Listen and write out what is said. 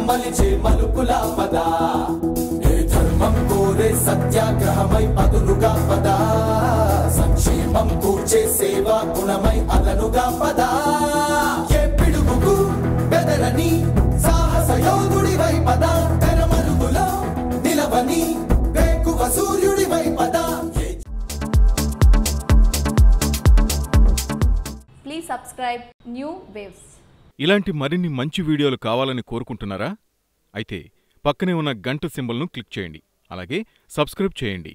మలిచే మలుపుల పద ఏ ధర్మం కోరే సత్యాగ్రహమై పదులుగా పద సంక్షేమం కూర్చే సేవా గుణమై అదనుగా పద ఏ పిడుగుకు బెదరని సాహస యోధుడివై పద తెరమరుగులో నిలవని వేకువ సూర్యుడివై పద ఏ Please subscribe New Waves. ఇలాంటి మరిన్ని మంచి వీడియోలు కావాలని కోరుకుంటున్నారా అయితే పక్కనే ఉన్న గంట సింబల్ను క్లిక్ చేయండి అలాగే సబ్స్క్రైబ్ చేయండి